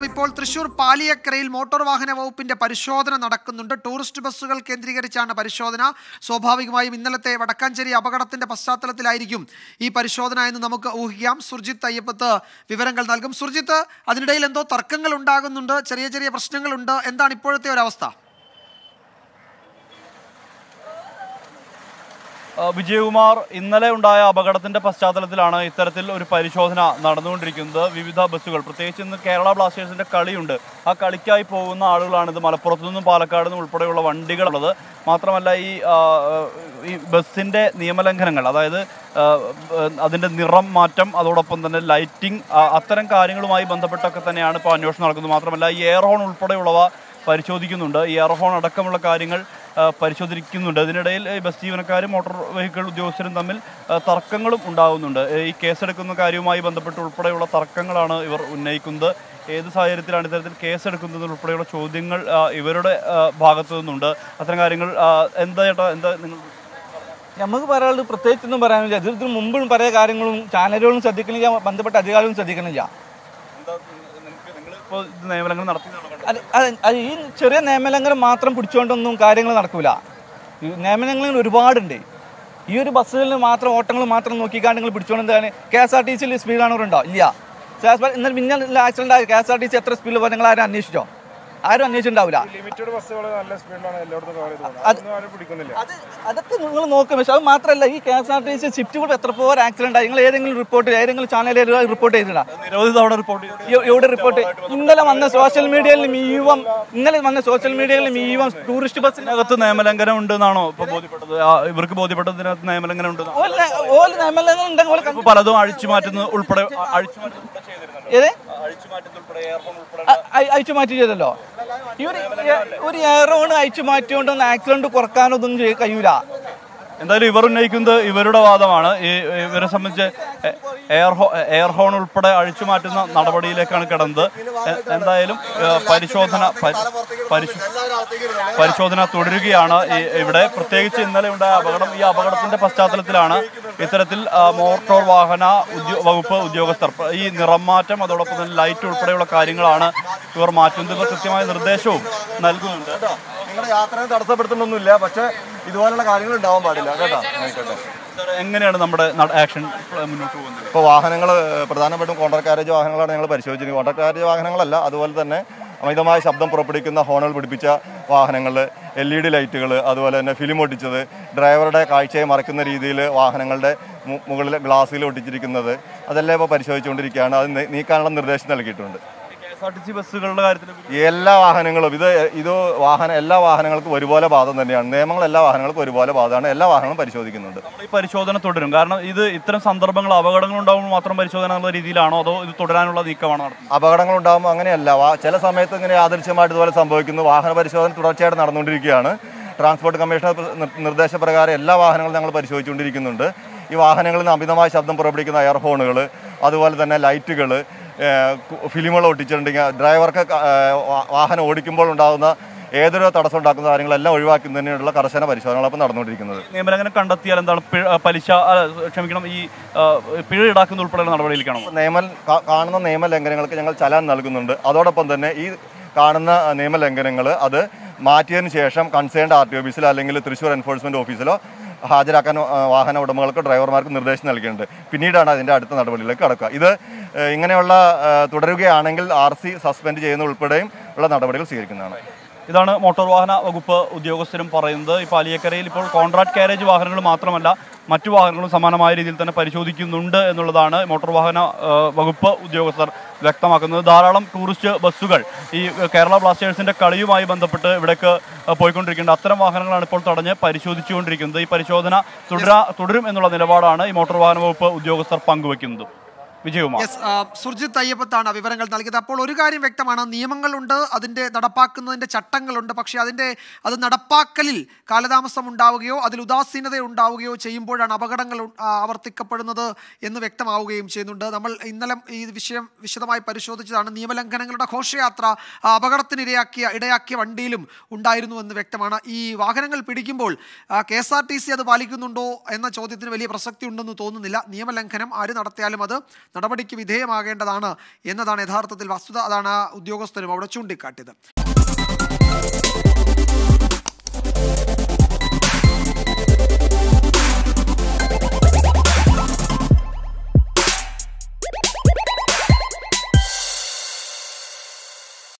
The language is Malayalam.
ഇപ്പോൾ തൃശൂർ പാലിയക്കരയിൽ മോട്ടോർ വാഹന വകുപ്പിന്റെ പരിശോധന നടക്കുന്നുണ്ട് ടൂറിസ്റ്റ് ബസ്സുകൾ കേന്ദ്രീകരിച്ചാണ് പരിശോധന സ്വാഭാവികമായും ഇന്നലത്തെ വടക്കാഞ്ചേരി അപകടത്തിന്റെ പശ്ചാത്തലത്തിലായിരിക്കും ഈ പരിശോധന എന്ന് നമുക്ക് ഊഹിക്കാം സുർജിത്ത് അയ്യപ്പത്ത് വിവരങ്ങൾ നൽകും സുർജിത്ത് അതിനിടയിൽ എന്തോ തർക്കങ്ങൾ ഉണ്ടാകുന്നുണ്ട് ചെറിയ ചെറിയ പ്രശ്നങ്ങളുണ്ട് എന്താണ് ഇപ്പോഴത്തെ ഒരു അവസ്ഥ ആ, വിജയകുമാർ ഇന്നലെ ഉണ്ടായ അപകടത്തിന്റെ പശ്ചാത്തലത്തിലാണ് ഇത്തരത്തിൽ ഒരു പരിശോധന നടന്നുകൊണ്ടിരിക്കുന്നത് വിവിധ ബസ്സുകൾ പ്രത്യേകിച്ച് ഇന്ന് കേരള ബ്ലാസ്റ്റേഴ്സിന്റെ കളിയുണ്ട് ആ കളിക്കായി പോകുന്ന ആളുകളാണ് ഇത് മലപ്പുറത്തു നിന്നും പാലക്കാട് നിന്നും ഉൾപ്പെടെയുള്ള വണ്ടികളുള്ളത് മാത്രമല്ല ഈ ആ, ഈ ബസ്സിന്റെ നിയമലംഘനങ്ങൾ അതായത് ആ, അതിന്റെ നിറം മാറ്റം അതോടൊപ്പം തന്നെ ലൈറ്റിംഗ് അത്തരം കാര്യങ്ങളുമായി ബന്ധപ്പെട്ടൊക്കെ തന്നെയാണ് ഇപ്പോൾ അന്വേഷണം നടക്കുന്നത് മാത്രമല്ല ഈ എയർ ഹോൺ ഉൾപ്പെടെയുള്ളവ പരിശോധിക്കുന്നുണ്ട് ഈ എയർ ഹോൺ അടക്കമുള്ള കാര്യങ്ങൾ ആ, പരിശോധിക്കുന്നുണ്ട് ഇതിനിടയിൽ ഈ ബസ് ജീവനക്കാരും മോട്ടോർ വെഹിക്കിൾ ഉദ്യോഗസ്ഥരും തമ്മിൽ ആ, തർക്കങ്ങളും ഉണ്ടാകുന്നുണ്ട് ഏ, ഈ കേസെടുക്കുന്ന കാര്യവുമായി ബന്ധപ്പെട്ട് ഉൾപ്പെടെയുള്ള തർക്കങ്ങളാണ് ഇവർ ഉന്നയിക്കുന്നത് ഏത് സാഹചര്യത്തിലാണ് ഇത്തരത്തിൽ കേസെടുക്കുന്നത് ഉൾപ്പെടെയുള്ള ചോദ്യങ്ങൾ ആ, ഇവരുടെ ആ, ഭാഗത്തു നിന്നുണ്ട് അത്തരം കാര്യങ്ങൾ ആ, എന്താ ചേട്ടാ എന്താ നിങ്ങൾ നമുക്ക് പറയാനുള്ളത് പ്രത്യേകിച്ചൊന്നും പറയാനില്ല ഇത് ഇതിന് മുമ്പും പല കാര്യങ്ങളും ചാനലുകളും ശ്രദ്ധിക്കണില്ല ബന്ധപ്പെട്ട അധികാരികളും ശ്രദ്ധിക്കണില്ല ഇപ്പോൾ ഇത് നിയമലംഘനം നടത്തി അത് അത് അത് ഈ ചെറിയ നിയമലംഘനം മാത്രം പിടിച്ചുകൊണ്ടൊന്നും കാര്യങ്ങൾ നടക്കൂല ഈ നിയമലംഘനങ്ങൾ ഒരുപാടുണ്ട് ഈ ഒരു ബസ്സുകളിൽ മാത്രം ഓട്ടങ്ങൾ മാത്രം നോക്കിക്കാണ്ട് നിങ്ങൾ പിടിച്ചുകൊണ്ട് എന്താണ് കെ എസ് ആർ ടി സിയിൽ സ്പീഡാണവരുണ്ടോ ഇല്ല ഇന്നലെ മിന്നൽ ആക്സിഡന്റ് ആയ K S R T C എത്ര സ്പീഡിൽ പോയി നിങ്ങൾ ആരും അന്വേഷിച്ചോ ആരും അന്വേഷിച്ചിട്ടുണ്ടാവില്ല ലിമിറ്റഡ് ബസ്സുകൾ നല്ല സ്പീഡിലാണ് എല്ലായിടത്തും കവർ ചെയ്ത് പോകുന്നത് അത് അതൊന്നും ആരും പിടിക്കുന്നില്ല അത് അതൊക്കെ നിങ്ങൾ നോക്കും പക്ഷെ അത് മാത്രമല്ല ഈ K S R T C shift കൂടെ എത്ര പോർ ആക്സിഡന്റ് ആയി നിങ്ങൾ ഏതെങ്കിലും റിപ്പോർട്ട് ഏതെങ്കിലും ചാനലിൽ റിപ്പോർട്ട് ചെയ്തിട്ടുണ്ടോ നിരവധി തവണ റിപ്പോർട്ട് ചെയ്തു എവിടെ റിപ്പോർട്ട് ഇന്നലെ വന്ന സോഷ്യൽ മീഡിയയിൽ മുഴുവൻ ഇന്നലെ വന്ന സോഷ്യൽ മീഡിയയിൽ മുഴുവൻ ടൂറിസ്റ്റ് ബസ്സിന് ഇതിനകത്ത് നിയമലംഘനം ഉണ്ടെന്നാണോ ഇപ്പോൾ ബോധ്യപ്പെട്ടത് ആ, ഇവർക്ക് ബോധ്യപ്പെട്ടതിനകത്ത് നിയമലംഘനം ഉണ്ടെന്നാണോ ഓല് ഓല് നിയമലംഘനം ഉണ്ടെങ്കിൽ ഓല് ഇപ്പൊ പലതും അഴിച്ചു മാറ്റുന്നത് ഉൾപ്പെടെ അഴിച്ചു മാറ്റുന്നത് ചെയ്തിരുന്നല്ലോ ഏത് അഴിച്ചു മാറ്റുന്നത് ഉൾപ്പെടെ എയർഫോൺ ഉൾപ്പെടെ അ- അ- അയച്ചു മാറ്റിയതല്ലോ ഈ ഒരു ഒരു എയറോൺ അയച്ചു മാറ്റിയോണ്ടൊന്നും ആക്സിഡന്റ് കുറക്കാനൊന്നും ചെയ്യ- കഴിയൂല എന്തായാലും ഇവർ ഉന്നയിക്കുന്നത് ഇവരുടെ വാദമാണ് ഈ ഇവരെ സംബന്ധിച്ച് എ- എയർ ഹോ എയർ ഹോൺ ഉൾപ്പെടെ അഴിച്ചു മാറ്റുന്ന നടപടിയിലേക്കാണ് കിടന്നത് എ- എന്തായാലും ഏ, പരിശോധന പരി- പരിശോ- പരിശോധന തുടരുകയാണ് ഈ ഇവിടെ പ്രത്യേകിച്ച് ഇന്നലെ ഉണ്ടായ അപകടം ഈ അപകടത്തിന്റെ പശ്ചാത്തലത്തിലാണ് ഇത്തരത്തിൽ ആ, മോട്ടോർ വാഹന ഉദ്യോ- വകുപ്പ് ഉദ്യോഗസ്ഥർ പ- ഈ നിറം മാറ്റം അതോടൊപ്പം തന്നെ ലൈറ്റ് ഉൾപ്പെടെയുള്ള കാര്യങ്ങളാണ് ഇവർ മാറ്റുന്നത് ഇവർ കൃത്യമായ നിർദ്ദേശവും നൽകുന്നുണ്ട് നിങ്ങളുടെ യാത്രയെ തടസ്സപ്പെടുത്തുന്നൊന്നുമില്ല പക്ഷെ ഇതുപോലുള്ള കാര്യങ്ങൾ ഉണ്ടാവാൻ പാടില്ല കേട്ടോ ആയിക്കോട്ടെ സാർ, എങ്ങനെയാണ് നമ്മുടെ നട- ആക്ഷൻ മുന്നോട്ട് പോകുന്നത് ഇപ്പോൾ വാഹനങ്ങൾ പ്രധാനപ്പെട്ടും കോൺട്രാക്ട് കാരേജ് വാഹനങ്ങളാണ് ഞങ്ങൾ പരിശോധിച്ചിരിക്കുന്നത് കോൺട്രാക്ട് കാരേജ് വാഹനങ്ങളല്ല അതുപോലെ തന്നെ അമിതമായ ശബ്ദം പുറപ്പെടുവിക്കുന്ന ഹോണുകൾ പിടിപ്പിച്ച വാഹനങ്ങൾ എൽ ഇ ഡി ലൈറ്റുകൾ അതുപോലെ തന്നെ ഫിലിം ഒട്ടിച്ചത് ഡ്രൈവറുടെ കാഴ്ചയെ മറക്കുന്ന രീതിയിൽ വാഹനങ്ങളുടെ മു- മുകളിൽ ഗ്ലാസ്സിൽ ഒട്ടിച്ചിരിക്കുന്നത് അതെല്ലാം ഇപ്പോൾ പരിശോധിച്ചുകൊണ്ടിരിക്കുകയാണ് അത് നീ- നീക്കാനുള്ള നിർദ്ദേശം നൽകിയിട്ടുണ്ട് K S R T C ബസ്സുകളുടെ കാര്യത്തിൽ എല്ലാ വാഹനങ്ങളും ഇത് ഇത് വാഹന എല്ലാ വാഹനങ്ങൾക്കും ഒരുപോലെ ബാധം തന്നെയാണ് നിയമങ്ങൾ എല്ലാ വാഹനങ്ങൾക്കും ഒരുപോലെ ബാധമാണ് എല്ലാ വാഹനങ്ങളും പരിശോധിക്കുന്നുണ്ട് നമ്മൾ ഈ പരിശോധന തുടരും കാരണം ഇത് ഇത്തരം സന്ദർഭങ്ങൾ അപകടങ്ങൾ ഉണ്ടാകുമ്പോൾ മാത്രം പരിശോധന എന്നുള്ള രീതിയിലാണോ അതോ ഇത് തുടരാനുള്ള നീക്കമാണോ നടത്തുന്നത് അപകടങ്ങൾ ഉണ്ടാകുമ്പോൾ അങ്ങനെയല്ല വാ- ചില സമയത്ത് ഇങ്ങനെ യാദൃശ്യമായിട്ട് ഇതുപോലെ സംഭവിക്കുന്നു വാഹന പരിശോധന തുടർച്ചയായിട്ട് നടന്നുകൊണ്ടിരിക്കുകയാണ് ട്രാൻസ്പോർട്ട് കമ്മീഷണർ നിർ- നിർദ്ദേശപ്രകാരം എല്ലാ വാഹനങ്ങളും ഞങ്ങൾ പരിശോധിച്ചുകൊണ്ടിരിക്കുന്നുണ്ട് ഈ വാഹനങ്ങളിൽ നിന്ന് അമിതമായ ശബ്ദം പുറപ്പെടുവിക്കുന്ന എയർ ഹോണുകൾ അതുപോലെ തന്നെ ലൈറ്റുകൾ ഫിലിമുകൾ ഒട്ടിച്ചിട്ടുണ്ടെങ്കിൽ ഡ്രൈവർക്ക് ക- ഏഹ് വാ- വാഹനം ഓടിക്കുമ്പോൾ ഉണ്ടാകുന്ന ഏതൊരു തടസ്സം ഉണ്ടാക്കുന്ന കാര്യങ്ങളെല്ലാം ഒഴിവാക്കുന്നതിനുള്ള കർശന പരിശോധനകളാണ് ഇപ്പോൾ നടന്നുകൊണ്ടിരിക്കുന്നത് നിയമലംഘനം കണ്ടെത്തിയാൽ എന്താണ് പിഴ- പലിശ ആ, ക്ഷമിക്കണം ഈ ആ, പിഴ ഈടാക്കുന്ന ഉൾപ്പെടെയുള്ള നടപടിയിലേക്കാണോ നിയമ കാ- കാണുന്ന നിയമലംഘനങ്ങൾക്ക് ഞങ്ങൾ ചലാൻ നൽകുന്നുണ്ട് അതോടൊപ്പം തന്നെ ഈ കാണുന്ന നിയമലംഘനങ്ങൾ അത് മാറ്റിയതിന് ശേഷം കൺസേൺഡ് ആർ ടി ഓഫീസിലോ അല്ലെങ്കിൽ തൃശ്ശൂർ എൻഫോഴ്സ്മെന്റ് ഓഫീസിലോ ഹാജരാക്കാൻ ആ, വാഹന ഉടമകൾക്ക് ഡ്രൈവർമാർക്ക് നിർദ്ദേശം നൽകിയിട്ടുണ്ട് പിന്നീടാണ് അതിൻ്റെ അടുത്ത നടപടിയിലേക്ക് കടക്കുക ഇത് ഏഹ്, ഇങ്ങനെയുള്ള ഏഹ്, തുടരുകയാണെങ്കിൽ ആർ സി സസ്പെൻഡ് ചെയ്യുന്ന ഉൾപ്പെടെയും ഉള്ള നടപടികൾ സ്വീകരിക്കുന്നതാണ് ഇതാണ് മോട്ടോർ വാഹന വകുപ്പ് ഉദ്യോഗസ്ഥരും പറയുന്നത് ഈ പാലിയക്കരയിൽ ഇപ്പോൾ കോൺട്രാക്ട് കാരേജ് വാഹനങ്ങൾ മാത്രമല്ല മറ്റു വാഹനങ്ങളും സമാനമായ രീതിയിൽ തന്നെ പരിശോധിക്കുന്നുണ്ട് എന്നുള്ളതാണ് മോട്ടോർ വാഹന ആ, വകുപ്പ് ഉദ്യോഗസ്ഥർ വ്യക്തമാക്കുന്നത് ധാരാളം ടൂറിസ്റ്റ് ബസ്സുകൾ ഈ കേരള ബ്ലാസ്റ്റേഴ്സിന്റെ കളിയുമായി ബന്ധപ്പെട്ട് ഇവിടേക്ക് ആ, പോയിക്കൊണ്ടിരിക്കുന്നുണ്ട് അത്തരം വാഹനങ്ങളാണ് ഇപ്പോൾ തടഞ്ഞ് പരിശോധിച്ചുകൊണ്ടിരിക്കുന്നത് ഈ പരിശോധന തുടരാ തുടരും എന്നുള്ള നിലപാടാണ് ഈ മോട്ടോർ വാഹന വകുപ്പ് ഉദ്യോഗസ്ഥർ പങ്കുവയ്ക്കുന്നത് വിജയകുമാർ യെസ് ആ, സുർജിത്ത് അയ്യപ്പത്താണ് വിവരങ്ങൾ നൽകിയത് അപ്പോൾ ഒരു കാര്യം വ്യക്തമാണ് നിയമങ്ങളുണ്ട് അതിൻ്റെ നടപ്പാക്കുന്നതിൻ്റെ ചട്ടങ്ങളുണ്ട് പക്ഷേ അതിൻ്റെ അത് നടപ്പാക്കലിൽ കാലതാമസം ഉണ്ടാവുകയോ അതിൽ ഉദാസീനത ഉണ്ടാവുകയോ ചെയ്യുമ്പോഴാണ് അപകടങ്ങൾ ഉ- ആ, ആവർത്തിക്കപ്പെടുന്നത് എന്ന് വ്യക്തമാവുകയും ചെയ്യുന്നുണ്ട് നമ്മൾ ഇന്നലെ ഈ വിഷയം വിശദമായി പരിശോധിച്ചതാണ് നിയമലംഘനങ്ങളുടെ ഘോഷയാത്ര ആ, അപകടത്തിനിരയാക്കിയ ഇടയാക്കിയ വണ്ടിയിലും ഉണ്ടായിരുന്നു എന്ന് വ്യക്തമാണ് ഈ വാഹനങ്ങൾ പിടിക്കുമ്പോൾ K S R T C അത് പാലിക്കുന്നുണ്ടോ എന്ന ചോദ്യത്തിന് വലിയ പ്രസക്തി ഉണ്ടെന്ന് തോന്നുന്നില്ല നിയമലംഘനം ആര് നടത്തിയാലും അത് നടപടിക്ക് വിധേയമാകേണ്ടതാണ് എന്നതാണ് യഥാർത്ഥത്തിൽ വസ്തുത അതാണ് ഉദ്യോഗസ്ഥരും അവിടെ ചൂണ്ടിക്കാട്ടിയത്